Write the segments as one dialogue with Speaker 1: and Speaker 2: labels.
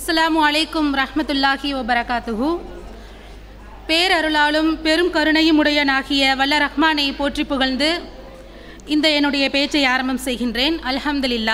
Speaker 1: அஸ்ஸலாமு அலைக்கும் ரஹ்மத்துல்லாஹி வபரகாத்துஹு பேரருளாலும் பெரும் கருணையும் உடையனாகிய வல்ல ரஹ்மானை போற்றி புகழ்ந்து இந்த என்னுடைய பேச்சை ஆரம்பம் செய்கின்றேன் அல்ஹம்துலில்லா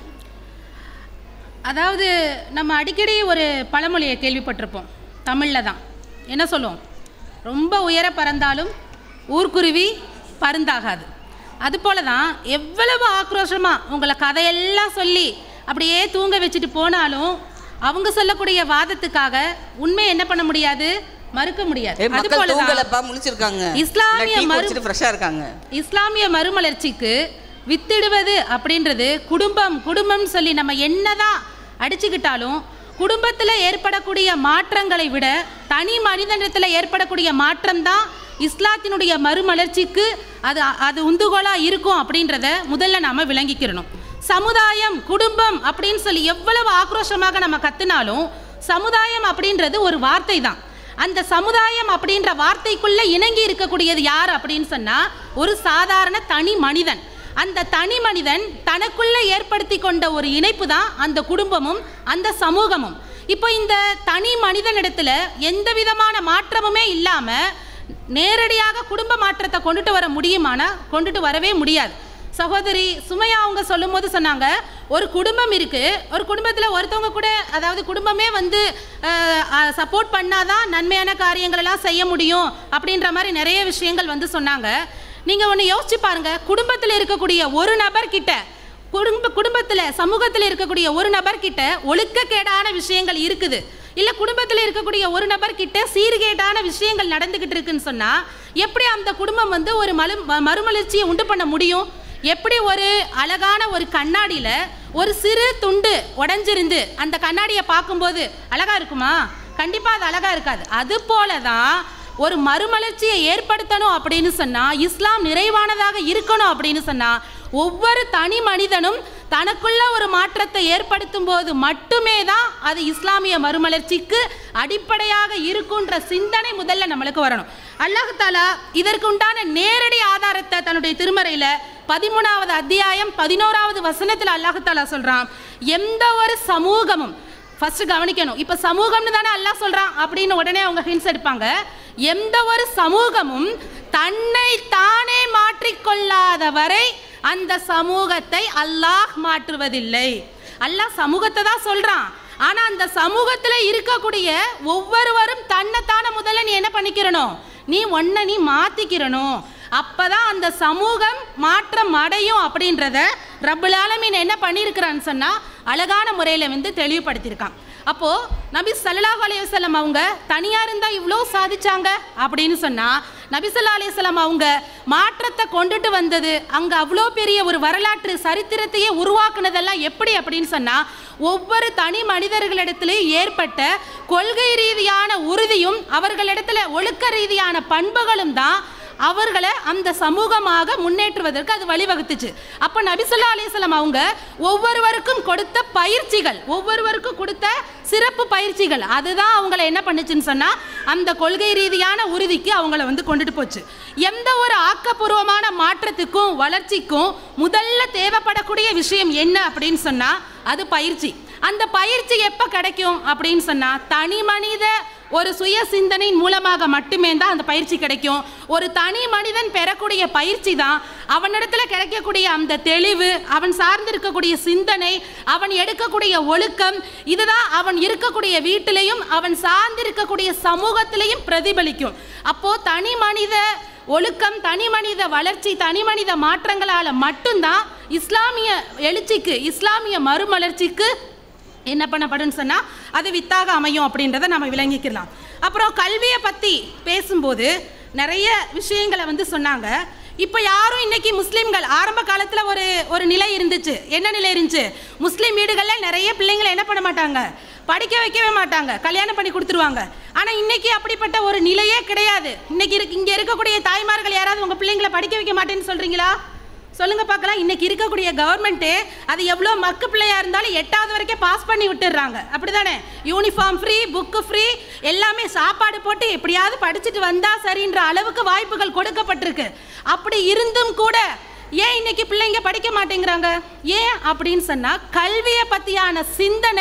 Speaker 1: அதாவது நம்ம அடிக்கடி ஒரு பழமொழியை கேள்விப்பட்டிருப்போம் தமிழில் தான் என்ன சொல்லுவோம் ரொம்ப உயர பறந்தாலும் ஊர்க்குருவி பருந்தாகாது அதுபோல தான் எவ்வளவு ஆக்ரோஷமாக உங்களை கதையெல்லாம் சொல்லி அப்படியே தூங்க வச்சுட்டு போனாலும் அவங்க சொல்லக்கூடிய வாதத்துக்காக உண்மை என்ன பண்ண முடியாது மறுக்க முடியாது
Speaker 2: ஏ,
Speaker 1: அது
Speaker 2: மக்கள்
Speaker 1: போல தான்
Speaker 2: தூங்கலப்பா முழிச்சிருக்காங்க
Speaker 1: இஸ்லாமிய
Speaker 2: டீ
Speaker 1: மறு-
Speaker 2: குடிச்சிட்டு ஃப்ரெஷ்ஷா இருக்காங்க
Speaker 1: இஸ்லாமிய மறுமலர்ச்சிக்கு வித்திடுவது அப்படின்றது குடும்பம் குடும்பம் சொல்லி நம்ம என்னதான் அடிச்சுக்கிட்டாலும் குடும்பத்தில் ஏற்படக்கூடிய மாற்றங்களை விட தனி மனிதனிடத்தில் ஏற்படக்கூடிய மாற்றம் தான் இஸ்லாத்தினுடைய மறுமலர்ச்சிக்கு அது அது உந்துகோலாக இருக்கும் அப்படின்றத முதல்ல நாம் விளங்கிக்கிறணும் சமுதாயம் குடும்பம் அப்படின்னு சொல்லி எவ்வளவு ஆக்ரோஷமாக நம்ம கத்துனாலும் சமுதாயம் அப்படின்றது ஒரு வார்த்தை தான் அந்த சமுதாயம் அப்படின்ற வார்த்தைக்குள்ள இணங்கி இருக்கக்கூடியது யார் அப்படின்னு சொன்னா ஒரு சாதாரண தனி மனிதன் அந்த தனி மனிதன் தனக்குள்ள ஏற்படுத்தி கொண்ட ஒரு இணைப்பு தான் அந்த குடும்பமும் அந்த சமூகமும் இப்போ இந்த தனி மனிதனிடத்துல எந்த விதமான மாற்றமுமே இல்லாம நேரடியாக குடும்ப மாற்றத்தை கொண்டுட்டு வர முடியுமானா கொண்டுட்டு வரவே முடியாது சகோதரி சுமையா அவங்க சொல்லும்போது சொன்னாங்க ஒரு குடும்பம் இருக்கு ஒரு குடும்பத்தில் ஒருத்தவங்க கூட அதாவது குடும்பமே வந்து சப்போர்ட் பண்ணாதான் நன்மையான காரியங்கள் எல்லாம் செய்ய முடியும் அப்படின்ற மாதிரி நிறைய விஷயங்கள் வந்து சொன்னாங்க நீங்கள் ஒன்று யோசிச்சு பாருங்க குடும்பத்தில் இருக்கக்கூடிய ஒரு நபர் கிட்ட குடும்ப குடும்பத்தில் சமூகத்தில் இருக்கக்கூடிய ஒரு நபர் கிட்ட ஒழுக்கக்கேடான விஷயங்கள் இருக்குது இல்லை குடும்பத்தில் இருக்கக்கூடிய ஒரு நபர் கிட்ட சீர்கேடான விஷயங்கள் நடந்துகிட்டு இருக்குன்னு சொன்னா எப்படி அந்த குடும்பம் வந்து ஒரு மலு ம- மறுமலர்ச்சியை உண்டு பண்ண முடியும் எப்படி ஒரு அழகான ஒரு கண்ணாடியில ஒரு சிறு துண்டு உடைஞ்சிருந்து அந்த கண்ணாடியை பார்க்கும்போது அழகா இருக்குமா கண்டிப்பா அது அழகா இருக்காது அது போல தான் ஒரு மறுமலர்ச்சியை ஏற்படுத்தணும் அப்படின்னு சொன்னா இஸ்லாம் நிறைவானதாக இருக்கணும் அப்படின்னு சொன்னா ஒவ்வொரு தனி மனிதனும் தனக்குள்ள ஒரு மாற்றத்தை ஏற்படுத்தும் போது மட்டுமே தான் அது இஸ்லாமிய மறுமலர்ச்சிக்கு அடிப்படையாக இருக்குன்ற சிந்தனை முதல்ல நம்மளுக்கு வரணும் அல்லாஹ் தாலா இதற்கு உண்டான நேரடி ஆதாரத்தை தன்னுடைய திருமறையில பதிமூணாவது அத்தியாயம் பதினோராவது வசனத்தில் அல்லாஹ் தாலா சொல்றான் எந்த ஒரு சமூகமும் ஃபர்ஸ்ட் கவனிக்கணும் இப்போ சமூகம்னு தானே அல்லாஹ் சொல்றான் அப்படின்னு உடனே அவங்க ஹின்ஸ் எடுப்பாங்க எந்த ஒரு சமூகமும் தன்னை தானே மாற்றிக்கொள்ளாத வரை அந்த சமூகத்தை அல்லாஹ் மாற்றுவதில்லை அல்லாஹ் சமூகத்தை தான் சொல்றான் ஆனா அந்த சமூகத்துல இருக்கக்கூடிய ஒவ்வொருவரும் தன்னைத்தானே முதல்ல நீ என்ன பண்ணிக்கிறணும் நீ ஒன்ன நீ மாத்திக்கிறணும் அப்பதான் அந்த சமூகம் மாற்றம் அடையும் அப்படின்றத ரப்புல் ஆலமீன் என்ன பண்ணியிருக்கிறான்னு சொன்னா அழகான முறையில வந்து தெளிவுபடுத்தியிருக்கான் அப்போ நபி ஸல்லல்லாஹு அலைஹி வஸல்லம் அவங்க தனியா இருந்தா இவ்வளோ சாதிச்சாங்க அப்படின்னு சொன்னா நபி ஸல்லல்லாஹு அலைஹி வஸல்லம் அவங்க மாற்றத்தை கொண்டுட்டு வந்தது அங்க அவ்வளோ பெரிய ஒரு வரலாற்று சரித்திரத்தையே உருவாக்குனதெல்லாம் எப்படி அப்படின்னு சொன்னா ஒவ்வொரு தனி மனிதர்களிடத்திலேயும் ஏற்பட்ட கொள்கை ரீதியான உறுதியும் அவர்களிடத்துல ஒழுக்க ரீதியான பண்புகளும் தான் அவர்களை அந்த சமூகமாக முன்னேற்றுவதற்கு அது வழிவகுத்துச்சு அப்ப நபிசுல்லா அலிஸ்லாம் அவங்க ஒவ்வொருவருக்கும் கொடுத்த பயிற்சிகள் ஒவ்வொருவருக்கும் கொடுத்த சிறப்பு பயிற்சிகள் அதுதான் அவங்கள என்ன பண்ணுச்சுன்னு சொன்னா அந்த கொள்கை ரீதியான உறுதிக்கு அவங்கள வந்து கொண்டுட்டு போச்சு எந்த ஒரு ஆக்கப்பூர்வமான மாற்றத்துக்கும் வளர்ச்சிக்கும் முதல்ல தேவைப்படக்கூடிய விஷயம் என்ன அப்படின்னு சொன்னா அது பயிற்சி அந்த பயிற்சி எப்ப கிடைக்கும் அப்படின்னு சொன்னா தனி மனித ஒரு சுய சிந்தனையின் மூலமாக மட்டுமே தான் அந்த பயிற்சி கிடைக்கும் ஒரு தனி மனிதன் பெறக்கூடிய பயிற்சி தான் அவனிடத்துல கிடைக்கக்கூடிய அந்த தெளிவு அவன் சார்ந்திருக்கக்கூடிய சிந்தனை அவன் எடுக்கக்கூடிய ஒழுக்கம் இதுதான் அவன் இருக்கக்கூடிய வீட்டிலையும் அவன் சார்ந்திருக்கக்கூடிய சமூகத்திலையும் பிரதிபலிக்கும் அப்போ தனி மனித ஒழுக்கம் தனி மனித வளர்ச்சி தனி மனித மாற்றங்களால மட்டும்தான் இஸ்லாமிய எழுச்சிக்கு இஸ்லாமிய மறுமலர்ச்சிக்கு என்ன பண்ணப்படும்னு சொன்னால் அது வித்தாக அமையும் அப்படின்றத நம்ம விளங்கிக்கலாம் அப்புறம் கல்வியை பற்றி பேசும்போது நிறைய விஷயங்களை வந்து சொன்னாங்க இப்போ யாரும் இன்னைக்கு முஸ்லீம்கள் ஆரம்ப காலத்தில் ஒரு ஒரு நிலை இருந்துச்சு என்ன நிலை இருந்துச்சு முஸ்லீம் வீடுகளில் நிறைய பிள்ளைங்களை என்ன பண்ண மாட்டாங்க படிக்க வைக்கவே மாட்டாங்க கல்யாணம் பண்ணி கொடுத்துருவாங்க ஆனால் இன்னைக்கு அப்படிப்பட்ட ஒரு நிலையே கிடையாது இன்னைக்கு இருக்கு இங்கே இருக்கக்கூடிய தாய்மார்கள் யாராவது உங்கள் பிள்ளைங்களை படிக்க வைக்க மாட்டேன்னு சொல்கிறீங்களா சொல்லுங்க பார்க்கலாம் இன்னைக்கு இருக்கக்கூடிய கவர்மெண்ட்டு அது எவ்வளோ மக்கு பிள்ளையா இருந்தாலும் எட்டாவது வரைக்கும் பாஸ் பண்ணி விட்டுடுறாங்க அப்படிதானே யூனிஃபார்ம் ஃப்ரீ புக்கு ஃப்ரீ எல்லாமே சாப்பாடு போட்டு எப்படியாவது படிச்சுட்டு வந்தா சரின்ற அளவுக்கு வாய்ப்புகள் கொடுக்கப்பட்டிருக்கு அப்படி இருந்தும் கூட ஏன் இன்னைக்கு பிள்ளைங்க படிக்க மாட்டேங்கிறாங்க ஏன் அப்படின்னு சொன்னா கல்வியை பத்தியான சிந்தனை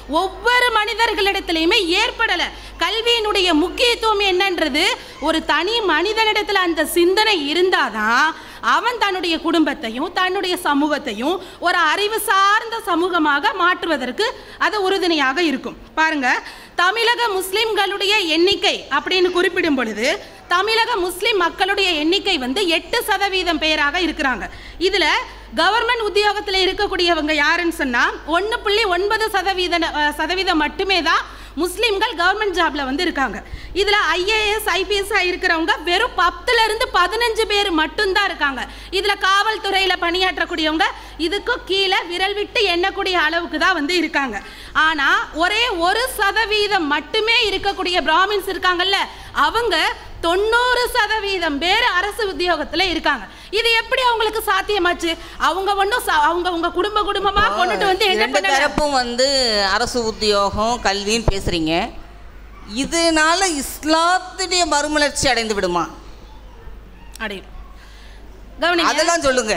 Speaker 1: ஒவ்வொரு மனிதர்களிடத்திலையுமே ஏற்படலை கல்வியினுடைய முக்கியத்துவம் என்னன்றது ஒரு தனி மனிதனிடத்தில் அந்த சிந்தனை இருந்தாதான் அவன் தன்னுடைய குடும்பத்தையும் தன்னுடைய சமூகத்தையும் ஒரு அறிவு சார்ந்த சமூகமாக மாற்றுவதற்கு அது உறுதுணையாக இருக்கும் பாருங்க தமிழக முஸ்லிம்களுடைய எண்ணிக்கை அப்படின்னு குறிப்பிடும் பொழுது தமிழக முஸ்லிம் மக்களுடைய எண்ணிக்கை வந்து எட்டு சதவீதம் பேராக இருக்கிறாங்க இதுல கவர்மெண்ட் உத்தியோகத்தில் இருக்கக்கூடியவங்க யாருன்னு சொன்னா ஒன்று புள்ளி ஒன்பது சதவீத அஹ், சதவீதம் மட்டுமே தான் முஸ்லீம்கள் கவர்மெண்ட் ஜாப்ல வந்து இருக்காங்க இதுல ஐஏஎஸ் ஐபிஎஸ் இருக்கிறவங்க வெறும் பத்துல இருந்து பதினஞ்சு பேர் மட்டும்தான் இருக்காங்க இதுல காவல்துறையில பணியாற்றக்கூடியவங்க இதுக்கும் கீழே விரல் விட்டு எண்ணக்கூடிய அளவுக்கு தான் வந்து இருக்காங்க ஆனா ஒரே ஒரு சதவீதம் மட்டுமே இருக்கக்கூடிய பிராமின்ஸ் இருக்காங்கல்ல அவங்க தொண்ணூறு சதவீதம் பேர் அரசு உத்தியோகத்துல இருக்காங்க இது எப்படி அவங்களுக்கு சாத்தியமாச்சு அவங்க ஒன்றும் அவங்க உங்க குடும்ப குடும்பமா கொண்டுட்டு வந்து என்ன
Speaker 2: ரெண்டு
Speaker 1: பண்ணல
Speaker 2: தரப்பும் வந்து அரசு உத்தியோகம் கல்வின்னு பேசுறீங்க இதனால இஸ்லாத்துடைய மறுமலர்ச்சி அடைந்து விடுமா
Speaker 1: அடையும் கவனிங்க
Speaker 2: அதெல்லாம் சொல்லுங்க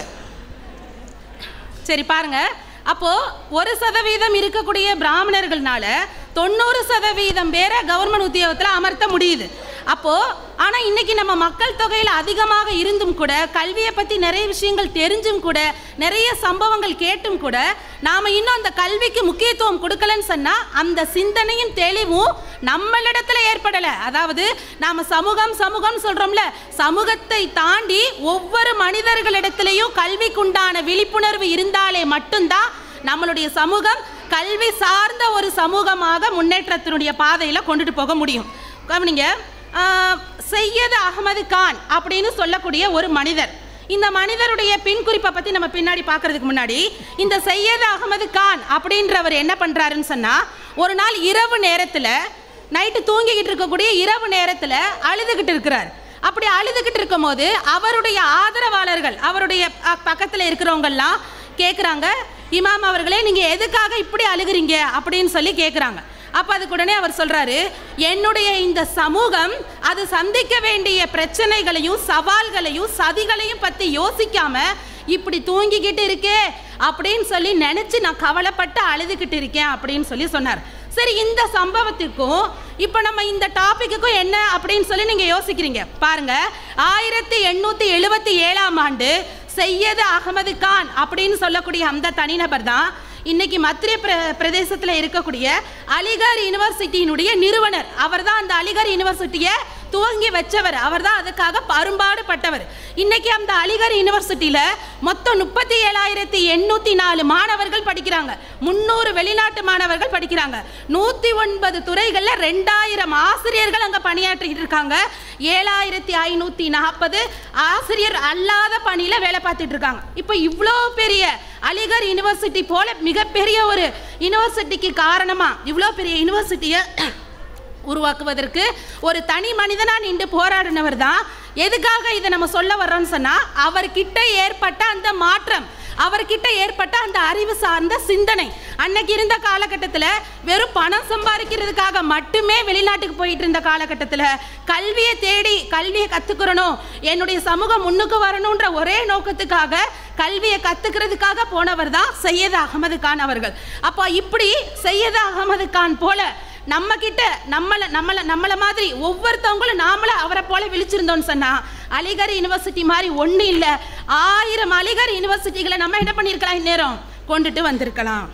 Speaker 1: சரி பாருங்க அப்போ ஒரு சதவீதம் இருக்கக்கூடிய பிராமணர்கள்னால தொண்ணூறு சதவீதம் பேரை கவர்மெண்ட் உத்தியோகத்தில் அமர்த்த முடியுது அப்போ ஆனா இன்னைக்கு நம்ம மக்கள் தொகையில் அதிகமாக இருந்தும் கூட கல்வியை பத்தி நிறைய விஷயங்கள் தெரிஞ்சும் கூட நிறைய சம்பவங்கள் கேட்டும் கூட நாம இன்னும் அந்த கல்விக்கு முக்கியத்துவம் கொடுக்கலன்னு சொன்னா அந்த சிந்தனையும் தெளிவும் நம்மளிடத்துல ஏற்படல அதாவது நாம சமூகம் சமூகம் சொல்றோம்ல சமூகத்தை தாண்டி ஒவ்வொரு மனிதர்களிடத்திலையும் கல்விக்குண்டான விழிப்புணர்வு இருந்தாலே மட்டும்தான் நம்மளுடைய சமூகம் கல்வி சார்ந்த ஒரு சமூகமாக முன்னேற்றத்தினுடைய பாதையில கொண்டுட்டு போக முடியும் கவனிங்க ஆஹ், சையது அகமது கான் அப்படின்னு சொல்லக்கூடிய ஒரு மனிதர் இந்த மனிதருடைய பின் குறிப்பை பத்தி நம்ம பின்னாடி பார்க்கறதுக்கு முன்னாடி இந்த சையது அகமது கான் அப்படின்றவர் என்ன பண்றாருன்னு சொன்னா ஒரு நாள் இரவு நேரத்துல நைட்டு தூங்கிக்கிட்டு இருக்கக்கூடிய இரவு நேரத்துல அழுதுகிட்டு இருக்கிறார் அப்படி அழுதுகிட்டு இருக்கும்போது அவருடைய ஆதரவாளர்கள் அவருடைய அ, பக்கத்துல இருக்கிறவங்கெல்லாம் கேட்குறாங்க இமாம் அவர்களே நீங்க எதுக்காக இப்படி அழுகுறீங்க அப்படின்னு சொல்லி கேட்குறாங்க அப்ப அதுக்கு உடனே அவர் சொல்றாரு என்னுடைய இந்த சமூகம் அது சந்திக்க வேண்டிய பிரச்சனைகளையும் சவால்களையும் சதிகளையும் பத்தி யோசிக்காம இப்படி தூங்கிக்கிட்டு இருக்கே அப்படின்னு சொல்லி நினைச்சு நான் கவலைப்பட்டு அழுதுகிட்டு இருக்கேன் அப்படின்னு சொல்லி சொன்னார் சரி இந்த சம்பவத்துக்கும் இப்போ நம்ம இந்த டாபிக்குக்கும் என்ன அப்படின்னு சொல்லி நீங்க யோசிக்கிறீங்க பாருங்க ஆயிரத்தி எண்ணூத்தி எழுபத்தி ஏழாம் ஆண்டு சையது அகமது கான் அப்படின்னு சொல்லக்கூடிய அந்த தனிநபர் தான் இன்னைக்கு மத்திய பிர பிரதேசத்தில் இருக்கக்கூடிய அலிகர் யூனிவர்சிட்டியினுடைய நிறுவனர் அவர் தான் அந்த அலிகர் யூனிவர்சிட்டியை துவங்கி வச்சவர் அவர் தான் அதுக்காக பரும்பாடுபட்டவர் இன்னைக்கு அந்த அலிகர் யூனிவர்சிட்டியில மொத்தம் முப்பத்தி ஏழாயிரத்தி எண்ணூத்தி நாலு மாணவர்கள் படிக்கிறாங்க முன்னூறு வெளிநாட்டு மாணவர்கள் படிக்கிறாங்க நூத்தி ஒன்பது துறைகள்ல ரெண்டாயிரம் ஆசிரியர்கள் அங்க பணியாற்றிட்டு இருக்காங்க ஏழாயிரத்தி ஐநூத்தி நாற்பது ஆசிரியர் அல்லாத பணியில வேலை பார்த்துட்டு இருக்காங்க இப்போ இவ்வளோ பெரிய அலிகர் யூனிவர்சிட்டி போல மிகப்பெரிய ஒரு யூனிவர்சிட்டிக்கு காரணமா இவ்வளோ பெரிய யூனிவர்சிட்டியை உருவாக்குவதற்கு ஒரு தனி மனிதனா நின்று போராடினவர் தான் எதுக்காக இதை நம்ம சொல்ல வர்றோம்னு சொன்னா அவர்கிட்ட ஏற்பட்ட அந்த மாற்றம் அவர்கிட்ட ஏற்பட்ட அந்த அறிவு சார்ந்த சிந்தனை அன்னைக்கு இருந்த காலகட்டத்தில் வெறும் பணம் சம்பாதிக்கிறதுக்காக மட்டுமே வெளிநாட்டுக்கு போயிட்டு இருந்த காலகட்டத்தில் கல்வியை தேடி கல்வியை கற்றுக்கிறணும் என்னுடைய சமூகம் முன்னுக்கு வரணுன்ற ஒரே நோக்கத்துக்காக கல்வியை கற்றுக்கிறதுக்காக போனவர் தான் சையது அகமது கான் அவர்கள் அப்போ இப்படி சையது அகமது கான் போல நம்ம கிட்ட நம்மள நம்மள நம்மள மாதிரி ஒவ்வொருத்தவங்களும் நாமள அவரை போல விழிச்சிருந்தோம்னு சொன்னா அலிகர் யூனிவர்சிட்டி மாதிரி ஒண்ணு இல்ல ஆயிரம் அலிகர் யூனிவர்சிட்டிகளை நம்ம என்ன பண்ணியிருக்கலாம் இந்நேரம் கொண்டுட்டு வந்திருக்கலாம்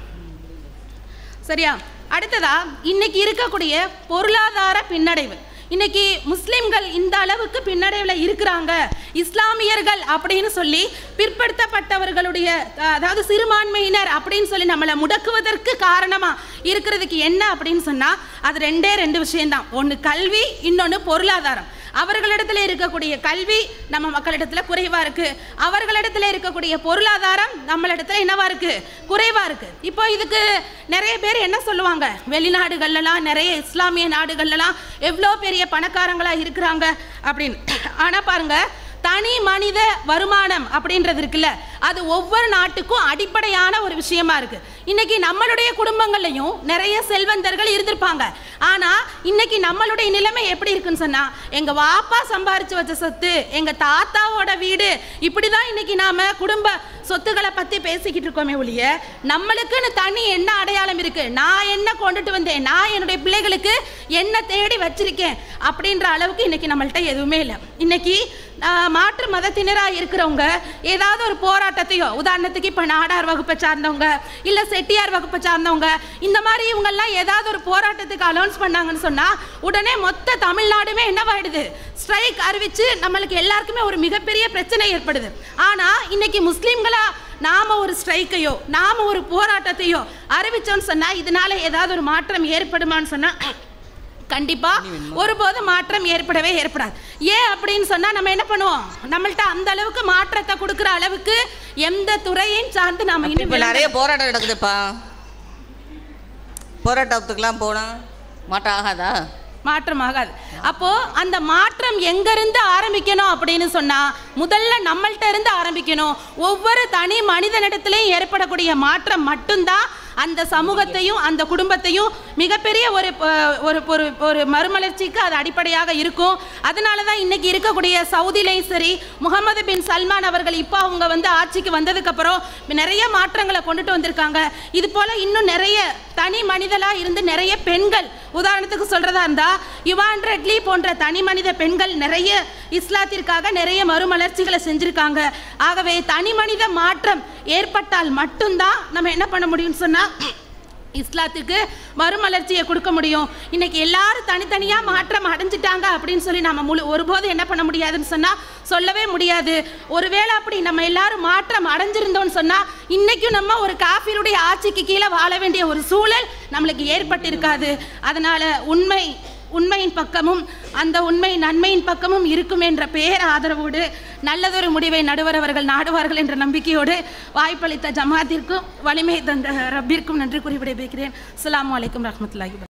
Speaker 1: சரியா அடுத்ததா இன்னைக்கு இருக்கக்கூடிய பொருளாதார பின்னடைவு இன்னைக்கு முஸ்லிம்கள் இந்த அளவுக்கு பின்னடைவில் இருக்கிறாங்க இஸ்லாமியர்கள் அப்படின்னு சொல்லி பிற்படுத்தப்பட்டவர்களுடைய அஹ், அதாவது சிறுபான்மையினர் அப்படின்னு சொல்லி நம்மளை முடக்குவதற்கு காரணமா இருக்கிறதுக்கு என்ன அப்படின்னு சொன்னா அது ரெண்டே ரெண்டு விஷயம்தான் ஒன்று கல்வி இன்னொன்று பொருளாதாரம் அவர்களிடத்துல இருக்கக்கூடிய கல்வி நம்ம மக்களிடத்துல குறைவா இருக்கு அவர்களிடத்துல இருக்கக்கூடிய பொருளாதாரம் நம்மளிடத்துல என்னவா இருக்கு குறைவா இருக்கு இப்போ இதுக்கு நிறைய பேர் என்ன சொல்லுவாங்க வெளிநாடுகள்லாம் நிறைய இஸ்லாமிய நாடுகள்லாம் எவ்வளோ பெரிய பணக்காரங்களா இருக்கிறாங்க அப்படின்னு ஆனா பாருங்க தனி மனித வருமானம் அப்படின்றது இருக்குல்ல அது ஒவ்வொரு நாட்டுக்கும் அடிப்படையான ஒரு விஷயமா இருக்கு இன்னைக்கு நம்மளுடைய குடும்பங்கள்லையும் நிறைய செல்வந்தர்கள் இருந்திருப்பாங்க ஆனா இன்னைக்கு நம்மளுடைய நிலைமை எப்படி இருக்குன்னு சொன்னா எங்க வாப்பா சம்பாரிச்சு வச்ச சொத்து எங்க தாத்தாவோட வீடு இப்படிதான் இன்னைக்கு நாம குடும்ப சொத்துக்களை பத்தி பேசிக்கிட்டு இருக்கோமே ஒழிய நம்மளுக்குன்னு தனி என்ன அடையாளம் இருக்கு நான் என்ன கொண்டுட்டு வந்தேன் நான் என்னுடைய பிள்ளைகளுக்கு என்ன தேடி வச்சிருக்கேன் அப்படின்ற அளவுக்கு இன்னைக்கு நம்மள்ட்ட எதுவுமே இல்லை இன்னைக்கு ஆஹ், மாற்று மதத்தினராக இருக்கிறவங்க ஏதாவது ஒரு போராட்டத்தையோ உதாரணத்துக்கு இப்போ நாடார் வகுப்பை சார்ந்தவங்க இல்லை செட்டியார் வகுப்பை சார்ந்தவங்க இந்த மாதிரி இவங்கெல்லாம் ஏதாவது ஒரு போராட்டத்துக்கு அலௌன்ஸ் பண்ணாங்கன்னு சொன்னால் உடனே மொத்த தமிழ்நாடுமே என்னவாயிடுது ஸ்ட்ரைக் அறிவிச்சு நம்மளுக்கு எல்லாருக்குமே ஒரு மிகப்பெரிய பிரச்சனை ஏற்படுது ஆனால் இன்னைக்கு முஸ்லீம்களா நாம ஒரு ஸ்ட்ரைக்கையோ நாம ஒரு போராட்டத்தையோ அறிவிச்சோன்னு சொன்னா இதனால ஏதாவது ஒரு மாற்றம் ஏற்படுமான்னு சொன்னா கண்டிப்பா ஒருபோதும் மாற்றம் ஏற்படவே ஏற்படாது ஏன் அப்படின்னு சொன்னா நம்ம என்ன பண்ணுவோம் நம்மள்ட்ட அந்த அளவுக்கு மாற்றத்தை கொடுக்குற அளவுக்கு எந்த துறையும் சார்ந்து நாம இன்னும்
Speaker 2: இப்போ நிறைய போராட்டம் நடக்குதுப்பா போராட்டத்துக்கெல்லாம் போனால் மாட்டம் ஆகாதா
Speaker 1: மாற்றம் ஆகாது அப்போ அந்த மாற்றம் எங்கிருந்து ஆரம்பிக்கணும் அப்படின்னு சொன்னா முதல்ல நம்மள்ட்ட இருந்து ஆரம்பிக்கணும் ஒவ்வொரு தனி மனிதனிடத்திலையும் ஏற்படக்கூடிய மாற்றம் மட்டும்தான் அந்த சமூகத்தையும் அந்த குடும்பத்தையும் மிகப்பெரிய ஒரு அஹ், ஒரு ஒரு ஒரு மறுமலர்ச்சிக்கு அது அடிப்படையாக இருக்கும் அதனால தான் இன்னைக்கு இருக்கக்கூடிய சவுதிலையும் சரி முகமது பின் சல்மான் அவர்கள் இப்போ அவங்க வந்து ஆட்சிக்கு வந்ததுக்கப்புறம் நிறைய மாற்றங்களை கொண்டுட்டு வந்திருக்காங்க இது போல இன்னும் நிறைய தனி மனிதலா இருந்து நிறைய பெண்கள் உதாரணத்துக்கு சொல்றதா இருந்தா யுவான் ரெட்லி போன்ற தனி மனித பெண்கள் நிறைய இஸ்லாத்திற்காக நிறைய மறுமலர்ச்சிகளை செஞ்சிருக்காங்க ஆகவே தனி மனித மாற்றம் ஏற்பட்டால் மட்டும்தான் நம்ம என்ன பண்ண முடியும்னு சொன்னா இஸ்லாத்துக்கு மறுமலர்ச்சியை கொடுக்க முடியும் இன்னைக்கு எல்லாரும் தனித்தனியாக மாற்றம் அடைஞ்சிட்டாங்க அப்படின்னு சொல்லி நம்ம முழு ஒருபோதும் என்ன பண்ண முடியாதுன்னு சொன்னால் சொல்லவே முடியாது ஒருவேளை அப்படி நம்ம எல்லாரும் மாற்றம் அடைஞ்சிருந்தோம்னு சொன்னால் இன்னைக்கும் நம்ம ஒரு காஃபிருடைய ஆட்சிக்கு கீழே வாழ வேண்டிய ஒரு சூழல் நம்மளுக்கு ஏற்பட்டிருக்காது அதனால உண்மை உண்மையின் பக்கமும் அந்த உண்மை நன்மையின் பக்கமும் இருக்கும் என்ற பேர் ஆதரவோடு நல்லதொரு முடிவை நடுவர் அவர்கள் நாடுவார்கள் என்ற நம்பிக்கையோடு வாய்ப்பளித்த ஜமாத்திற்கும் வலிமை தந்த ரப்பிற்கும் நன்றி கூறி விடைபெறுகிறேன் அஸ்ஸலாமு அலைக்கும் ரஹ்மத்துல்லாஹி வபரகாத்துஹு